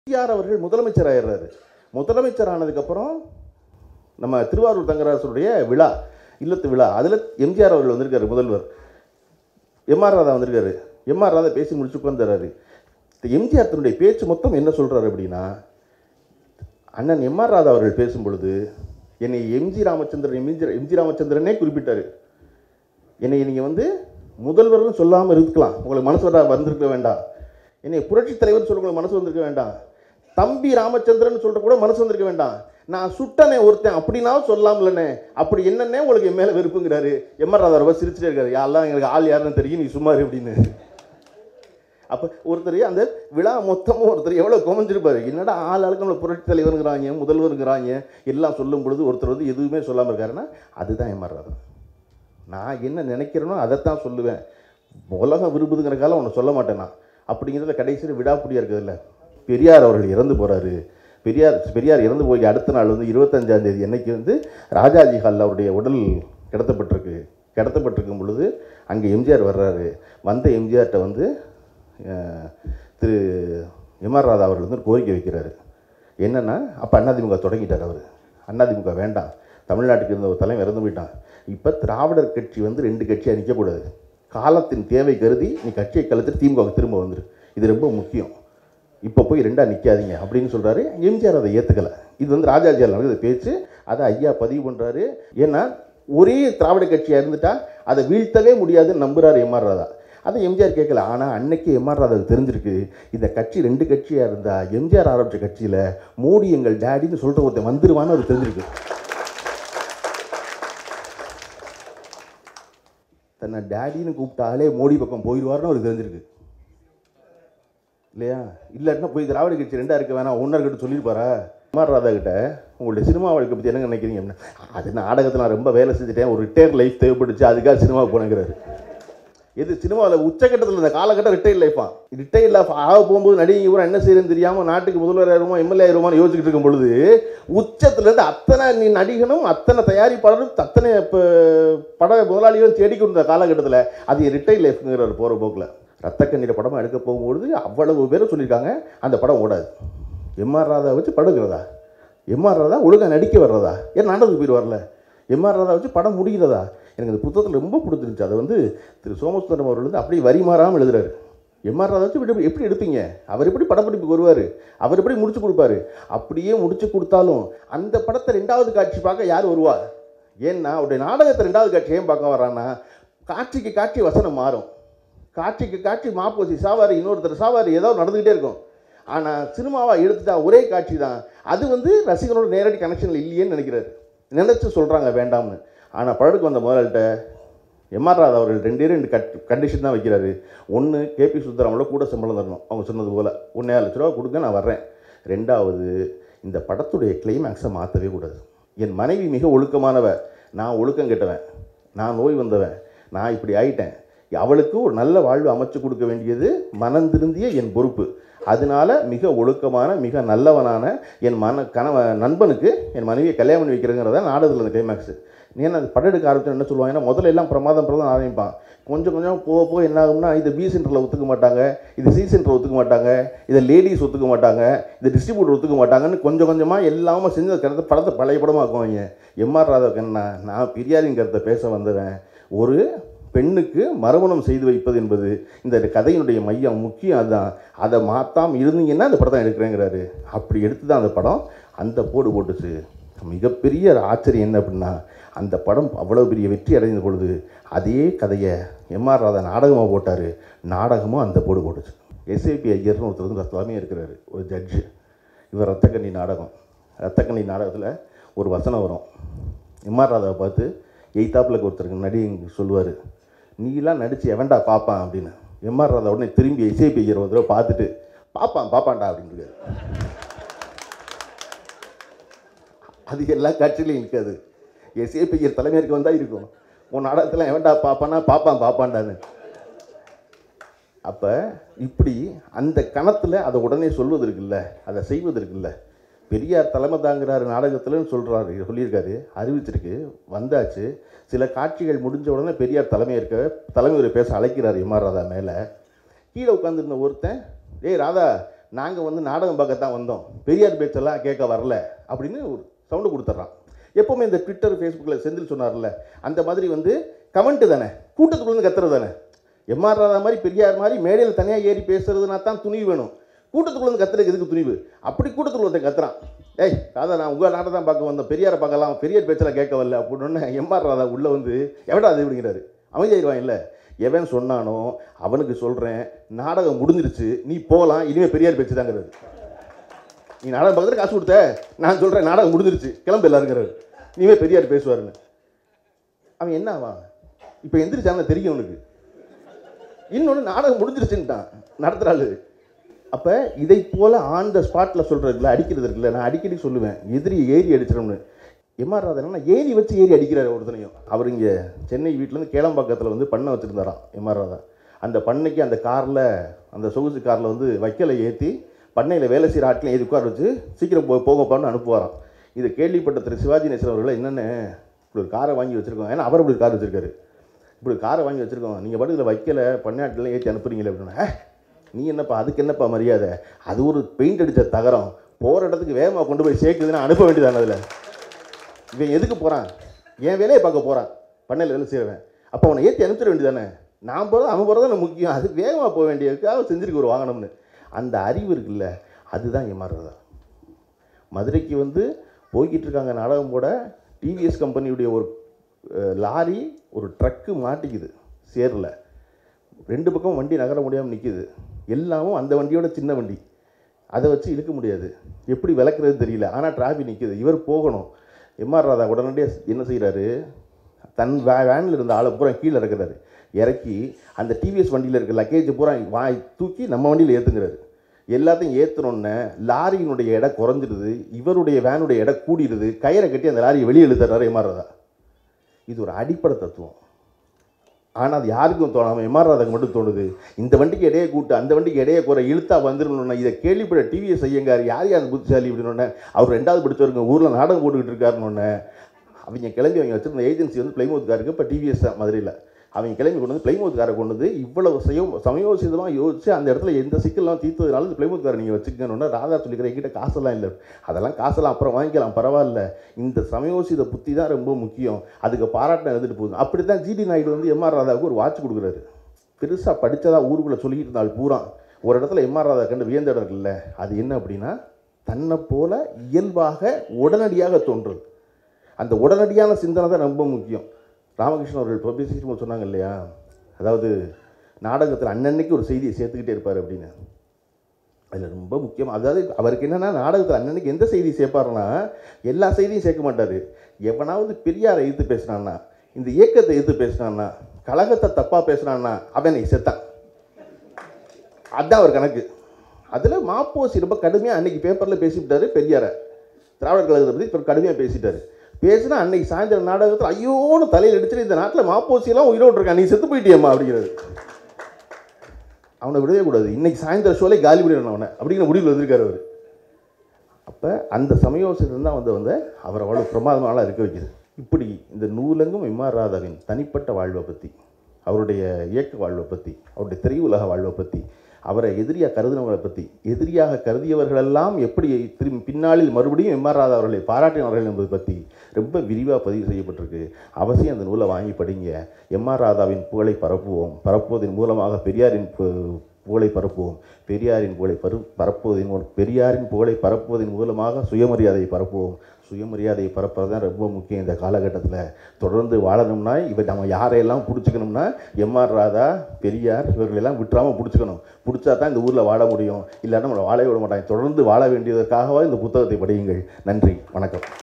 எம்ஜிஆர் அவர்கள் முதலமைச்சர் ஆயிடுறாரு முதலமைச்சர் ஆனதுக்கப்புறம் நம்ம திருவாரூர் தங்கராசருடைய விழா இல்லத்து விழா அதில் எம்ஜிஆர் அவர்கள் வந்திருக்காரு முதல்வர் எம்ஆர் ராதா வந்திருக்காரு எம்ஆர் ராதா பேசி முடிச்சு உட்காந்துறாரு எம்ஜிஆர் தன்னுடைய பேச்சு மொத்தம் என்ன சொல்றாரு அப்படின்னா அண்ணன் எம்ஆர் ராதா அவர்கள் பேசும் பொழுது என்னை எம்ஜி ராமச்சந்திரன் எம்ஜி எம்ஜி ராமச்சந்திரனே குறிப்பிட்டாரு என்னை நீங்கள் வந்து முதல்வர்னு சொல்லாமல் இருக்கலாம் உங்களுக்கு மனசு வர வந்திருக்க வேண்டாம் என்னை புரட்சி தலைவர் சொல்ல உங்களுக்கு மனசு வந்திருக்க வேண்டாம் தம்பி ராமச்சந்திரன் சொல்ற கூட மனசு வந்திருக்க வேண்டாம் நான் சுட்டனே ஒருத்தன் அப்படின்னாவும் சொல்லாமலண்ணே அப்படி என்னன்னே உங்களுக்கு என் மேலே வெறுப்புங்கிறாரு எம்ஆர் ராதா ரொம்ப சிரிச்சுட்டே இருக்காரு யாரெல்லாம் எங்களுக்கு ஆள் யாருன்னு தெரியும் நீ சும்மா இரு அப்படின்னு அப்போ ஒருத்தர் அந்த விழா மொத்தமும் ஒருத்தர் எவ்வளோ குறைஞ்சிருப்பாரு என்னடா ஆள் ஆளுக்கு நம்மளை புரட்சி தலைவருங்கிறாங்க முதல்வருங்கிறாங்க எல்லாம் சொல்லும் பொழுது ஒருத்தர் வந்து எதுவுமே சொல்லாமல் இருக்காருன்னா அதுதான் எம்ஆர் ராதா நான் என்ன நினைக்கிறேனோ அதைத்தான் சொல்லுவேன் உலகம் விரும்புதுங்கிற காலம் ஒன்று சொல்ல மாட்டேன் நான் அப்படிங்கிறதுல கடைசியில் விடாப்பிடியாக இருக்குதுல்ல பெரியார் அவர்கள் இறந்து போகிறாரு பெரியார் பெரியார் இறந்து போய் அடுத்த நாள் வந்து இருபத்தஞ்சாம் தேதி அன்னைக்கு வந்து ராஜாஜி ஹாலில் அவருடைய உடல் கிடத்தப்பட்டிருக்கு கிடத்தப்பட்டிருக்கும் பொழுது அங்கே எம்ஜிஆர் வர்றாரு வந்த எம்ஜிஆர்கிட்ட வந்து அஹ், திரு எம்ஆர் ராதா அவர்கள் வந்து ஒரு கோரிக்கை வைக்கிறாரு என்னன்னா அப்போ அதிமுக தொடங்கிட்டார் அவர் அதிமுக வேண்டாம் தமிழ்நாட்டுக்கு இருந்த ஒரு தலைவர் இறந்து போயிட்டான் இப்போ திராவிடர் கட்சி வந்து ரெண்டு கட்சியாக நிற்கக்கூடாது காலத்தின் தேவை கருதி நீ கட்சியை கழுத்து திமுக திரும்ப வந்துரு இது ரொம்ப முக்கியம் இப்போ போய் ரெண்டா நிற்காதீங்க அப்படின்னு சொல்கிறாரு எம்ஜிஆர் அதை ஏற்றுக்கலை இது வந்து ராஜாஜியால் நடக்குது பேச்சு அதை ஐயா பதிவு பண்ணுறாரு ஏன்னா ஒரே திராவிட கட்சியாக இருந்துட்டா அதை வீழ்த்தவே முடியாதுன்னு நம்புறாரு எம்ஆர் ராதா அதை எம்ஜிஆர் கேட்கல ஆனால் அன்னைக்கு எம்ஆர் ராதாவுக்கு தெரிஞ்சிருக்கு இந்த கட்சி ரெண்டு கட்சியாக இருந்தால் எம்ஜிஆர் ஆரம்பித்த கட்சியில் மோடி எங்கள் டேடின்னு சொல்கிற ஒருத்தன் வந்துருவான்னு அவருக்கு தெரிஞ்சிருக்கு தன்னை டேடின்னு கூப்பிட்டாலே மோடி பக்கம் போயிடுவார்னு அவருக்கு தெரிஞ்சிருக்கு இல்லையா இல்லாட்டினா போய் திராவிட கட்சி ரெண்டா இருக்க வேணாம் ஒன்றா இருக்கட்டும் சொல்லியிருப்பாரா குமார் ராதா கிட்ட உங்களுடைய சினிமா வாழ்க்கை பற்றி என்ன நினைக்கிறீங்க அப்படின்னா அது நாடகத்தில் நான் ரொம்ப வேலை செஞ்சுட்டேன் ஒரு ரிட்டையர் லைஃப் தேவைப்பட்டுச்சு அதுக்காக சினிமாவுக்கு போனேங்கிறாரு எது சினிமாவில் உச்சக்கட்டத்தில் இந்த காலகட்டம் ரிட்டையர் லைஃபா ரிட்டையர் லைஃப் ஆக போகும்போது நடிகை பூரா என்ன செய்யறதுன்னு தெரியாமல் நாட்டுக்கு முதல்வர் ஆயிருமா எம்எல்ஏ ஆயிருமான்னு யோசிச்சுட்டு இருக்கும் பொழுது உச்சத்துலேருந்து அத்தனை நீ நடிகனும் அத்தனை தயாரிப்பாளரும் அத்தனை இப்போ பட முதலாளிகளும் தேடிக்கொண்ட காலகட்டத்தில் அது ரிட்டையர் லைஃப்ங்கிறார் போகிற போக்கில் ரத்த கண்ணீரை படமாக எடுக்க போகும்பொழுது அவ்வளவு பேரும் சொல்லியிருக்காங்க அந்த படம் ஓடாது எம்ஆர் ராதா வச்சு படுகிறதா எம்ஆர் ராதா ஒழுங்காக நடிக்க வர்றதா ஏன் நாடகத்துக்கு போயிட்டு வரல எம்ஆர் ராதா வச்சு படம் முடிகிறதா எனக்கு இந்த புத்தகத்தில் ரொம்ப பிடிச்சிருந்துச்சு அதை வந்து திரு சோமசுந்தரம் அவர்கள் வந்து அப்படியே வரி மாறாமல் எழுதுறாரு எம்ஆர் ராதா வச்சு இப்படி எப்படி எடுப்பீங்க அவர் எப்படி படப்பிடிப்புக்கு வருவார் அவர் எப்படி முடிச்சு கொடுப்பாரு அப்படியே முடிச்சு கொடுத்தாலும் அந்த படத்தை ரெண்டாவது காட்சி பார்க்க யார் வருவா ஏன்னா அவருடைய நாடகத்தை ரெண்டாவது காட்சி ஏன் பார்க்க வர்றான்னா காட்சிக்கு காட்சி வசனம் மாறும் காட்சிக்கு காட்சி மாப்போசி சாவாரி இன்னொருத்தர் சாவாரி ஏதோ நடந்துக்கிட்டே இருக்கும் ஆனால் சினிமாவா எடுத்துட்டா ஒரே காட்சி தான் அது வந்து ரசிகனோட நேரடி கனெக்ஷனில் இல்லையேன்னு நினைக்கிறாரு நினச்சி சொல்கிறாங்க வேண்டாம்னு ஆனால் படத்துக்கு வந்த முதலாளிகிட்ட எம்ஆர் ராதா அவர்கள் ரெண்டே ரெண்டு கட் கண்டிஷன் தான் வைக்கிறாரு ஒன்று கேபி சுந்தராமல கூட சம்பளம் தரணும் அவங்க சொன்னது போல் ஒன்றே லட்ச ரூபா கொடுங்க நான் வர்றேன் ரெண்டாவது இந்த படத்துடைய கிளைமேக்ஸை மாற்றவே கூடாது என் மனைவி மிக ஒழுக்கமானவ நான் ஒழுக்கம் கெட்டவன் நான் நோய் வந்தவன் நான் இப்படி ஆயிட்டேன் அவளுக்கு ஒரு நல்ல வாழ்வு அமைச்சு கொடுக்க வேண்டியது மனம் திருந்திய என் பொறுப்பு அதனால மிக ஒழுக்கமான மிக நல்லவனான என் மன கணவ நண்பனுக்கு என் மனைவியை கல்யாணம் பண்ணி வைக்கிறேங்கிறத நாடகத்தில் அந்த கிளைமேக்ஸ் ஏன்னா அது படம் எடுக்க ஆரம்பிச்சு என்ன சொல்லுவாங்க ஏன்னா முதல்ல எல்லாம் பிரமாதம் பிரமாதம் ஆரம்பிப்பான் கொஞ்சம் கொஞ்சம் போக போக என்ன ஆகும்னா இது பி சென்டரில் ஒத்துக்க மாட்டாங்க இது சி சென்டர் ஒத்துக்க மாட்டாங்க இதை லேடிஸ் ஒத்துக்க மாட்டாங்க இது டிஸ்ட்ரிபியூட்டர் ஒத்துக்க மாட்டாங்கன்னு கொஞ்சம் கொஞ்சமாக எல்லாமே செஞ்சு அந்த கருத்தை படத்தை பழைய படமாக்குவாங்க எம்ஆர் ராதாவுக்கு என்ன நான் பெரியாரின் கருத்தை பேச வந்தவன் ஒரு பெண்ணுக்கு மறுமணம் செய்து வைப்பது என்பது இந்த கதையினுடைய மையம் முக்கியம் அதுதான் அதை மாற்றாம இருந்தீங்கன்னா அந்த படத்தை எடுக்கிறேங்கிறாரு அப்படி எடுத்து தான் அந்த படம் அந்த போடு போட்டுச்சு மிகப்பெரிய ஆச்சரியம் என்ன அப்படின்னா அந்த படம் அவ்வளோ பெரிய வெற்றி அடைந்த பொழுது அதே கதையை எம்ஆர் ராதா நாடகமாக போட்டார் நாடகமும் அந்த போடு போட்டுச்சு எஸ்ஏபி ஐயர்னு ஒருத்தர் வந்து ரத்தலாமே இருக்கிறாரு ஒரு ஜட்ஜு இவர் ரத்தக்கண்ணி நாடகம் ரத்தக்கண்ணி நாடகத்தில் ஒரு வசனம் வரும் எம்ஆர் ராதாவை பார்த்து எய்தாப்பில் ஒருத்தருக்கு நடி சொல்லுவார் நீலாம் நடிச்சு எவன்டா பார்ப்பான் அப்படின்னு எம்ஆர் ராதா உடனே திரும்பி எஸ்ஏபி ஐயர் ஒரு தடவை பார்த்துட்டு பார்ப்பான் பார்ப்பான்டா அப்படின்னு அது எல்லா காட்சியிலையும் இருக்காது எஸ்ஏபி ஐயர் தலைமையேற்க வந்தால் இருக்கும் உன் நாடகத்தில் எவன்டா பார்ப்பானா பார்ப்பான் பார்ப்பான்டான்னு அப்போ இப்படி அந்த கணத்தில் அதை உடனே சொல்வதற்கு இல்லை அதை செய்வதற்கு இல்லை பெரியார் தலைமை தாங்குறாரு நாடகத்தில்னு சொல்கிறாரு சொல்லியிருக்காரு அறிவிச்சிருக்கு வந்தாச்சு சில காட்சிகள் முடிஞ்ச உடனே பெரியார் தலைமை இருக்க தலைமை பேச அழைக்கிறார் எம்ஆர் ராதா மேலே கீழே உட்காந்துருந்த ஒருத்தன் ஏய் ராதா நாங்கள் வந்து நாடகம் பார்க்கத்தான் வந்தோம் பெரியார் பேச்செல்லாம் கேட்க வரல அப்படின்னு ஒரு சவுண்டு கொடுத்துட்றான் எப்போவுமே இந்த ட்விட்டர் ஃபேஸ்புக்கில் செந்தில் சொன்னார்ல அந்த மாதிரி வந்து கமெண்ட்டு தானே கூட்டத்துக்குள்ளேருந்து கத்துறது தானே எம்ஆர் ராதா மாதிரி பெரியார் மாதிரி மேடையில் தனியாக ஏறி பேசுறதுனா தான் துணிவு வேணும் கூட்டத்துக்குள்ளேருந்து கத்துறதுக்கு எதுக்கு துணிவு அப்படி கூட்டத்துக்குள்ள ஒருத்தன் கத்துறான் ஏய் ராதா நான் உங்கள் நாட்டை தான் பார்க்க வந்தோம் பெரியாரை பார்க்கலாம் பெரியார் பேச்செல்லாம் கேட்க வரல அப்படின்னு எம்ஆர் ராதா உள்ளே வந்து எவடா அது அப்படிங்கிறாரு அமைதியாயிருவான் இல்லை எவன் சொன்னானோ அவனுக்கு சொல்கிறேன் நாடகம் முடிஞ்சிருச்சு நீ போகலாம் இனிமேல் பெரியார் பேச்சு தாங்கிறது நீ நாடகம் பார்க்கறது காசு கொடுத்த நான் சொல்கிறேன் நாடகம் முடிஞ்சிருச்சு கிளம்பு எல்லாருங்கிறாரு நீவே பெரியார் பேசுவாருன்னு அவன் என்ன ஆவான் இப்போ எந்திரிச்சான தெரியும் அவனுக்கு இன்னொன்று நாடகம் முடிஞ்சிருச்சுன்ட்டான் நடத்துகிறாள் அப்போ இதை போல் ஆன் த ஸ்பாட்டில் சொல்கிறதுல அடிக்கிறது இருக்குல்ல நான் அடிக்கடி சொல்லுவேன் எதிரி ஏறி அடிச்சிடணும்னு எம்ஆர் ராதா என்னன்னா ஏறி வச்சு ஏறி அடிக்கிறாரு ஒருத்தனையும் அவர் இங்கே சென்னை வீட்டிலேருந்து கேளம்பாக்கத்தில் வந்து பண்ணை வச்சுருந்தாராம் எம்ஆர் ராதா அந்த பண்ணைக்கு அந்த காரில் அந்த சொகுசு காரில் வந்து வைக்கலை ஏற்றி பண்ணையில் வேலை செய்கிற ஆட்களையும் ஏறி உட்கார வச்சு சீக்கிரம் போ போங்கப்பான்னு அனுப்புவாராம் இதை கேள்விப்பட்ட திரு சிவாஜி நேசன் அவர்கள் என்னென்ன இப்படி ஒரு காரை வாங்கி வச்சுருக்கோம் ஏன்னா அவர் இப்படி ஒரு கார் வச்சுருக்காரு இப்படி ஒரு காரை வாங்கி வச்சுருக்கோம் நீங்கள் பாட்டுக்கு வைக்கல பண்ணாட்டில் ஏற்றி அனுப்புறீங்களே அப்படின்னா "ஏ, நீ என்னப்பா அதுக்கு என்னப்பா மரியாதை அது ஒரு பெயிண்ட் அடித்த தகரம் போகிற இடத்துக்கு வேகமாக கொண்டு போய் சேர்க்குதுன்னா அனுப்ப வேண்டியதானே அதில் இவன் எதுக்கு போகிறான் என் வேலையை பார்க்க போகிறான் பண்ணையில் வேலை செய்கிறவன் அப்போ அவனை ஏற்றி அனுப்பிச்சிட வேண்டியதானே நான் போகிறது அவன் போகிறது தான் முக்கியம் அது வேகமாக போக வேண்டியதுக்காக செஞ்சிருக்கு ஒரு வாகனம்னு அந்த அறிவு இருக்குல்ல அதுதான் ஏமாறுறதா மதுரைக்கு வந்து போய்கிட்டு இருக்காங்க நாடகம் போட டிவிஎஸ் கம்பெனியுடைய ஒரு அஹ், லாரி ஒரு ட்ரக்கு மாட்டிக்குது சேரில் ரெண்டு பக்கம் வண்டி நகர முடியாமல் நிற்கிது எல்லாமும் அந்த வண்டியோட சின்ன வண்டி அதை வச்சு இழுக்க முடியாது எப்படி விளக்குறது தெரியல ஆனால் டிராஃபிக் நிற்கிது இவர் போகணும் எம்ஆர் ராதா உடனடியாக என்ன செய்கிறாரு தன் வே வேனில் இருந்த ஆளை பூரா கீழே இறக்குறாரு இறக்கி அந்த டிவிஎஸ் வண்டியில் இருக்க லக்கேஜ் பூரா வாய் தூக்கி நம்ம வண்டியில் ஏற்றுங்கிறாரு எல்லாத்தையும் ஏற்றுனோன்னே லாரியினுடைய எடை குறைஞ்சிடுது இவருடைய வேனுடைய எடை கூடிடுது கயிறை கட்டி அந்த லாரியை வெளியே இழுத்துறாரு எம்ஆர் ராதா இது ஒரு அடிப்படை தத்துவம் ஆனால் அது யாருக்கும் தோணாமல் எம்ஆர் ராதாக்கு மட்டும் தோணுது இந்த வண்டிக்கு இடையே கூட்டு அந்த வண்டிக்கு இடையே குறை இழுத்தா வந்துடணும்னா இதை கேள்விப்பட டிவிஎஸ் ஐயங்கார் யார் யார் புத்திசாலி அப்படின்னு அவர் ரெண்டாவது படிச்சவருங்க ஊரில் நாடகம் போட்டுக்கிட்டு இருக்காருன்னு அவங்க கிளம்பி அவங்க வச்சிருந்த ஏஜென்சி வந்து பிளைமூத்காருக்கு இப்போ டிவிஎஸ் தான் மதுரையில் அவங்க கிளம்பி கொண்டு வந்து பிளைமூத்காரை கொண்டு வந்து இவ்வளவு சயம் சமயோசிதமாக யோசிச்சு அந்த இடத்துல எந்த சிக்கல்லாம் தீர்த்ததுனால இந்த பிளைமூத்காரை நீங்கள் வச்சுக்கணும்னா ராதா சொல்லிக்கிற என்கிட்ட காசெல்லாம் இல்லை அதெல்லாம் காசெல்லாம் அப்புறம் வாங்கிக்கலாம் பரவாயில்ல இந்த சமயோசித புத்தி தான் ரொம்ப முக்கியம் அதுக்கு பாராட்டம் எழுதிட்டு போகுது அப்படி தான் ஜிடி நாயுடு வந்து எம்ஆர் ராதாவுக்கு ஒரு வாட்ச் கொடுக்குறாரு பெருசாக படித்ததா ஊருக்குள்ளே சொல்லிக்கிட்டு இருந்தால் பூரா ஒரு இடத்துல எம்ஆர் ராதா கண்டு வியந்த இடம் இருக்குல்ல அது என்ன அப்படின்னா தன்னை போல இயல்பாக உடனடியாக தோன்றுறது அந்த உடனடியான சிந்தனை தான் ரொம்ப முக்கியம் ராமகிருஷ்ணன் அவர்கள் பப்ளிசிட்டி சொன்னாங்க இல்லையா அதாவது நாடகத்தில் அன்னன்னைக்கு ஒரு செய்தியை சேர்த்துக்கிட்டே இருப்பார் அப்படின்னு அதில் ரொம்ப முக்கியம் அதாவது அவருக்கு என்னென்னா நாடகத்தில் அன்னன்னைக்கு எந்த செய்தி சேர்ப்பாருன்னா எல்லா செய்தியும் சேர்க்க மாட்டார் எவனாவது பெரியாரை எதிர்த்து பேசுனான்னா இந்த இயக்கத்தை எதிர்த்து பேசுனான்னா கழகத்தை தப்பாக பேசுனான்னா அவனை செத்தான் அதுதான் அவர் கணக்கு அதில் மாப்போசி ரொம்ப கடுமையாக அன்னைக்கு பேப்பரில் பேசிவிட்டாரு பெரியாரை திராவிடர் கழகத்தை பற்றி இப்போ கடுமையாக பேசிட்டாரு பேசினா அன்னைக்கு சாயந்தரம் நாடகத்தில் ஐயோன்னு தலையில் அடிச்சுட்டு இந்த நாட்டில் மாப்போசியெல்லாம் உயிரோடு இருக்கான் நீ செத்து போயிட்டியம்மா அப்படிங்கிறது அவனை விடவே கூடாது இன்னைக்கு சாயந்தரம் ஷோலே காலி பண்ணிடணும் அவனை அப்படிங்கிற முடிவில் வந்திருக்காரு அவர் அப்போ அந்த சமயோசிதம் தான் வந்து வந்து அவரை அவ்வளோ பிரமாதமாக இருக்க வைக்குது இப்படி இந்த நூலங்கும் எம்ஆர் ராதாவின் தனிப்பட்ட வாழ்வை பற்றி அவருடைய இயக்க வாழ்வை பற்றி அவருடைய திரையுலக வாழ்வை பற்றி அவரை எதிரியாக கருதினவங்களை பற்றி எதிரியாக கருதியவர்களெல்லாம் எப்படி திரும்பி பின்னாளில் மறுபடியும் எம்ஆர் ராதா அவர்களை பாராட்டினார்கள் என்பது பற்றி ரொம்ப விரிவாக பதிவு செய்யப்பட்டிருக்கு அவசியம் அந்த நூலை வாங்கி படிங்க எம்ஆர் ராதாவின் புகழை பரப்புவோம் பரப்புவதன் மூலமாக பெரியாரின் பு- புகழை பரப்புவோம் பெரியாரின் புகழை பரு பரப்புவதன் மூலம் பெரியாரின் புகழை பரப்புவதன் மூலமாக சுயமரியாதையை பரப்புவோம் சுயமரியாதையை பரப்புறது தான் ரொம்ப முக்கியம் இந்த காலகட்டத்தில் தொடர்ந்து வாழணும்னா இவ நம்ம யாரையெல்லாம் பிடிச்சிக்கணும்னா எம்ஆர் ராதா பெரியார் இவர்களெல்லாம் விட்டுறாமல் பிடிச்சிக்கணும் பிடிச்சா தான் இந்த ஊரில் வாழ முடியும் இல்லைன்னா நம்மளை வாழவே விட மாட்டாங்க தொடர்ந்து வாழ வேண்டியதற்காகவா இந்த புத்தகத்தை படியுங்கள் நன்றி வணக்கம்